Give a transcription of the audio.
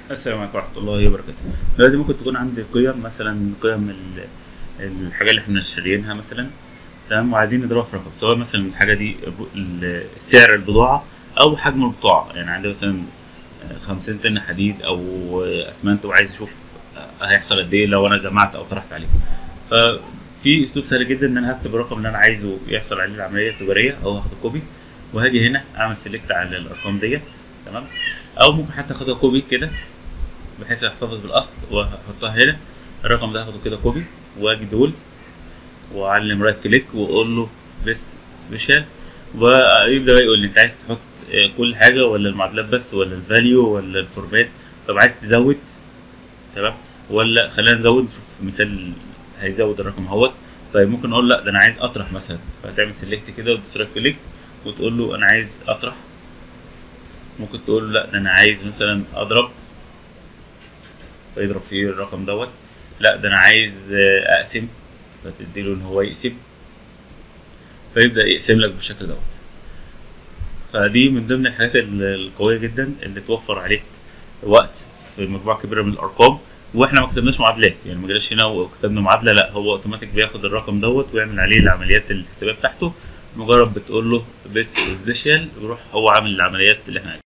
السلام عليكم ورحمة الله وبركاته. دلوقتي ممكن تكون عندي قيم مثلا قيم ال- الحاجة اللي احنا شاريينها مثلا تمام وعايزين نضربها في رقم سواء مثلا الحاجة دي ب- ال- سعر البضاعة أو حجم البضاعة يعني عندي مثلا خمسين طن حديد أو أسمنت وعايز أشوف هيحصل قد إيه لو أنا جمعت أو طرحت عليه. ففي أسلوب سهل جدا إن أنا هكتب الرقم اللي أنا عايزه يحصل عليه العملية التجارية أو هاخد كوبي وهاجي هنا أعمل سيلكت على الأرقام ديت تمام أو ممكن حتى آخدها كوبي كده بحيث احتفظ بالاصل واحطها هنا الرقم ده هاخده كده كوبي واجي دول واعلم رايت كليك واقول له بيست سبيشال ويبدا بقى يقول لي انت عايز تحط آه، كل حاجه ولا المعادلات بس ولا الفاليو ولا الفورمات طب عايز تزود تمام ولا خلينا نزود نشوف مثال هيزود الرقم اهوت طيب ممكن اقول لا ده انا عايز اطرح مثلا فتعمل سيلكت كده وتدوس رايت كليك وتقول له انا عايز اطرح ممكن تقول له لا ده انا عايز مثلا اضرب فيضرب فيه الرقم دوت لا ده انا عايز آه، اقسم فتديله ان هو يقسم فيبدا يقسم لك بالشكل دوت فدي من ضمن الحاجات ال- القويه جدا اللي توفر عليك وقت في مجموعه كبيره من الارقام واحنا ما كتبناش معادلات يعني ما جيناش هنا وكتبنا معادله لا هو اوتوماتيك بياخد الرقم دوت ويعمل عليه العمليات الحسابيه بتاعته مجرد بتقول له بيست سبيشال يروح هو عامل العمليات اللي احنا عايزينها